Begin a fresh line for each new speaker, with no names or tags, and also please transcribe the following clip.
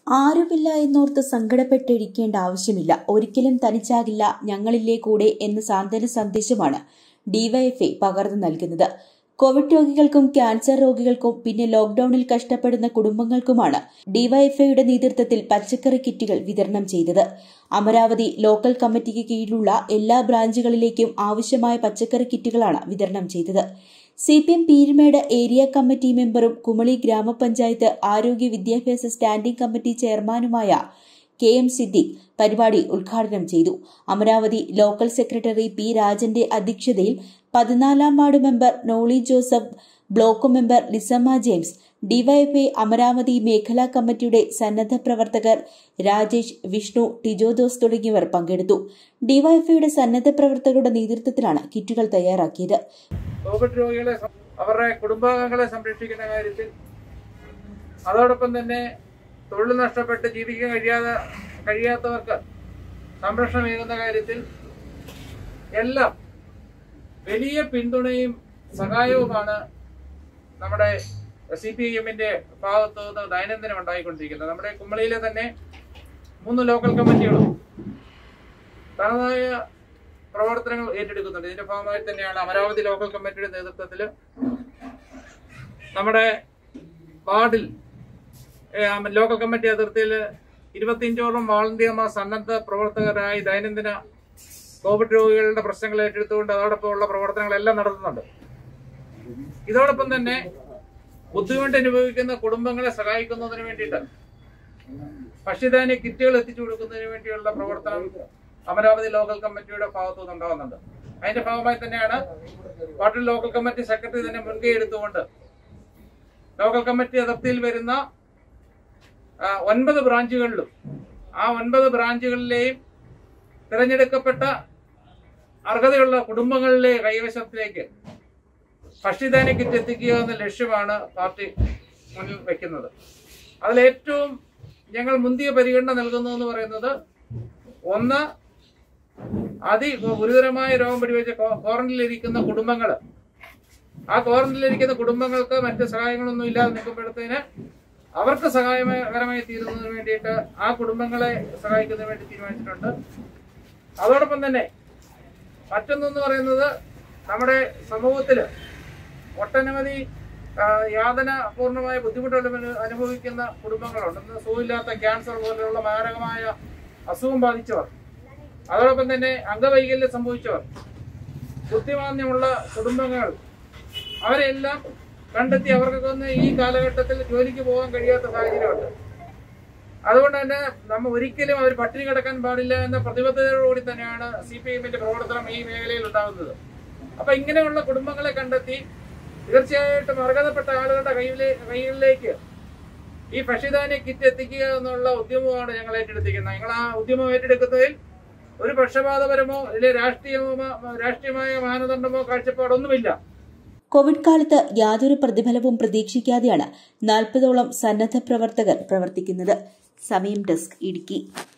ആരുമില്ല എന്നോർത്ത് സങ്കടപ്പെട്ടിരിക്കേണ്ട ആവശ്യമില്ല ഒരിക്കലും തനിച്ചാകില്ല ഞങ്ങളില്ലേ കൂടെ എന്ന സാന്ത്വന സന്ദേശമാണ് ഡിവൈഎഫ്ഐ പകർന്നു നൽകുന്നത് കോവിഡ് രോഗികൾക്കും ക്യാൻസർ രോഗികൾക്കും പിന്നെ ലോക്ഡൌണിൽ കഷ്ടപ്പെടുന്ന കുടുംബങ്ങൾക്കുമാണ് ഡിവൈഎഫ്ഐയുടെ നേതൃത്വത്തിൽ പച്ചക്കറി കിറ്റുകൾ വിതരണം ചെയ്തത് അമരാവതി ലോക്കൽ കമ്മിറ്റിക്ക് കീഴിലുള്ള എല്ലാ ബ്രാഞ്ചുകളിലേക്കും ആവശ്യമായ പച്ചക്കറി കിറ്റുകളാണ് വിതരണം ചെയ്തത് C P M Peerumedu area committee മെമ്പറും കുമളി ഗ്രാമപഞ്ചായത്ത് ആരോഗ്യ വിദ്യാഭ്യാസ സ്റ്റാൻഡിംഗ് കമ്മിറ്റി ചെയർമാനുമായ കെ എം സിദ്ദിഖ് പരിപാടി ഉദ്ഘാടനം ചെയ്തു അമരാവതി ലോക്കൽ സെക്രട്ടറി പി രാജന്റെ അധ്യക്ഷതയിൽ പതിനാലാം ward member Noly Joseph block member Lissamma James DYFI Amaravathi മേഖലാ കമ്മിറ്റിയുടെ സന്നദ്ധ പ്രവർത്തകർ രാജേഷ് വിഷ്ണു ടിജോദോസ് തുടങ്ങിയവർ പങ്കെടുത്തു ഡിവൈഎഫ്ഐയുടെ സന്നദ്ധ പ്രവർത്തകരുടെ നേതൃത്വത്തിലാണ് കിറ്റുകൾ തയ്യാറാക്കിയത്
കോവിഡ് രോഗികളെ സം- അവരുടെ കുടുംബാംഗങ്ങളെ സംരക്ഷിക്കുന്ന കാര്യത്തിൽ അതോടൊപ്പം തന്നെ തൊഴിൽ നഷ്ടപ്പെട്ട് ജീവിക്കാൻ കഴിയാതെ കഴിയാത്തവർക്ക് സംരക്ഷണമേകുന്ന കാര്യത്തിൽ എല്ലാം വലിയ പിന്തുണയും സഹായവുമാണ് നമ്മുടെ സി പി എമ്മിന്റെ ഭാഗത്തു നിന്ന് ദൈനംദിനം ഉണ്ടായിക്കൊണ്ടിരിക്കുന്നത് നമ്മുടെ കുമ്മളിയിലെ തന്നെ മൂന്ന് ലോക്കൽ കമ്മിറ്റികളും തനതായ പ്രവർത്തനങ്ങൾ ഏറ്റെടുക്കുന്നുണ്ട് ഇതിന്റെ ഭാഗമായി തന്നെയാണ് അമരാവതി ലോക്കൽ കമ്മിറ്റിയുടെ നേതൃത്വത്തിൽ നമ്മുടെ വാർഡിൽ ഏ, ആ, ലോക്കൽ കമ്മിറ്റി അതിർത്തിയിൽ ഇരുപത്തിയഞ്ചോളം വാളണ്ടിയർമാർ സന്നദ്ധ പ്രവർത്തകരായി ദൈനംദിന കോവിഡ് രോഗികളുടെ പ്രശ്നങ്ങൾ ഏറ്റെടുത്തുകൊണ്ട് അതോടൊപ്പമുള്ള പ്രവർത്തനങ്ങളെല്ലാം നടത്തുന്നുണ്ട് ഇതോടൊപ്പം തന്നെ ബുദ്ധിമുട്ട് അനുഭവിക്കുന്ന കുടുംബങ്ങളെ സഹായിക്കുന്നതിന് വേണ്ടിയിട്ട് ഭക്ഷ്യധാന്യ കിറ്റുകൾ എത്തിച്ചു കൊടുക്കുന്നതിന് വേണ്ടിയുള്ള പ്രവർത്തനം അമരാവതി ലോക്കൽ കമ്മിറ്റിയുടെ ഭാഗത്തു നിന്നുണ്ടാകുന്നുണ്ട് അതിന്റെ ഭാഗമായി തന്നെയാണ് വാട്ടർ ലോക്കൽ കമ്മിറ്റി സെക്രട്ടറി തന്നെ മുൻകൈ എടുത്തുകൊണ്ട് ലോക്കൽ കമ്മിറ്റി അതിർത്തിയിൽ വരുന്ന ആ, ഒൻപത് ബ്രാഞ്ചുകളിലും ആ ഒൻപത് ബ്രാഞ്ചുകളിലെയും തിരഞ്ഞെടുക്കപ്പെട്ട അർഹതയുള്ള കുടുംബങ്ങളിലെ കൈവശത്തിലേക്ക് ഭക്ഷ്യധാന്യ കിറ്റ് എത്തിക്കുക എന്ന ലക്ഷ്യമാണ് പാർട്ടി മുന്നിൽ വെക്കുന്നത് അതിൽ ഏറ്റവും ഞങ്ങൾ മുന്തിയ പരിഗണന നൽകുന്നു എന്ന് പറയുന്നത് ഒന്ന് അതി ഗുരുതരമായ രോഗം പിടിവെച്ച ക്വാറന്റൈനിലിരിക്കുന്ന കുടുംബങ്ങൾ ആ ക്വാറന്റൈനിലിരിക്കുന്ന കുടുംബങ്ങൾക്ക് മറ്റ് സഹായങ്ങളൊന്നും ഇല്ലാതെ നിൽക്കുമ്പോഴത്തേന് അവർക്ക് സഹായകരമായി തീരുന്നതിന് വേണ്ടിയിട്ട് ആ കുടുംബങ്ങളെ സഹായിക്കുന്നതിന് വേണ്ടി തീരുമാനിച്ചിട്ടുണ്ട് അതോടൊപ്പം തന്നെ മറ്റൊന്നെന്ന് പറയുന്നത് നമ്മുടെ സമൂഹത്തിൽ ഒട്ടനവധി ആ, യാതന പൂർണ്ണമായ ബുദ്ധിമുട്ടുകൾ അനു- അനുഭവിക്കുന്ന കുടുംബങ്ങളുണ്ട് ഇന്ന് സുഖമില്ലാത്ത ക്യാൻസർ പോലെയുള്ള മാരകമായ അസുഖം ബാധിച്ചവർ അതോടൊപ്പം തന്നെ അംഗവൈകല്യം സംഭവിച്ചവർ ബുദ്ധിമാന്യമുള്ള കുടുംബങ്ങൾ അവരെല്ലാം കണ്ടെത്തി അവർക്കൊക്കെ ഒന്ന് ഈ കാലഘട്ടത്തിൽ ജോലിക്ക് പോകാൻ കഴിയാത്ത സാഹചര്യമുണ്ട് അതുകൊണ്ട് തന്നെ നമ്മൾ ഒരിക്കലും അവർ പട്ടിണി കിടക്കാൻ പാടില്ല എന്ന പ്രതിബദ്ധതയോടുകൂടി തന്നെയാണ് സി പി എമ്മിന്റെ പ്രവർത്തനം ഈ മേഖലയിൽ ഉണ്ടാകുന്നത് അപ്പൊ ഇങ്ങനെയുള്ള കുടുംബങ്ങളെ കണ്ടെത്തി തീർച്ചയായിട്ടും അർഹതപ്പെട്ട ആളുകളുടെ കയ്യിലെ കൈകളിലേക്ക് ഈ ഭക്ഷ്യധാന്യ കിറ്റ് എത്തിക്കുക എന്നുള്ള ഉദ്യമമാണ് ഞങ്ങൾ ഏറ്റെടുത്തിരിക്കുന്നത് ഞങ്ങൾ ആ ഉദ്യമം ഏറ്റെടുക്കുന്നതിൽ ഒരു പക്ഷപാതപരമോ അല്ലെങ്കിൽ രാഷ്ട്രീയമോ രാഷ്ട്രീയമായ മാനദണ്ഡമോ കാഴ്ചപ്പാടൊന്നുമില്ല
കോവിഡ് കാലത്ത് യാതൊരു പ്രതിഫലവും പ്രതീക്ഷിക്കാതെയാണ് നാൽപ്പതോളം സന്നദ്ധ പ്രവർത്തകർ പ്രവർത്തിക്കുന്നത് സമയം ഡെസ്ക് ഇടുക്കി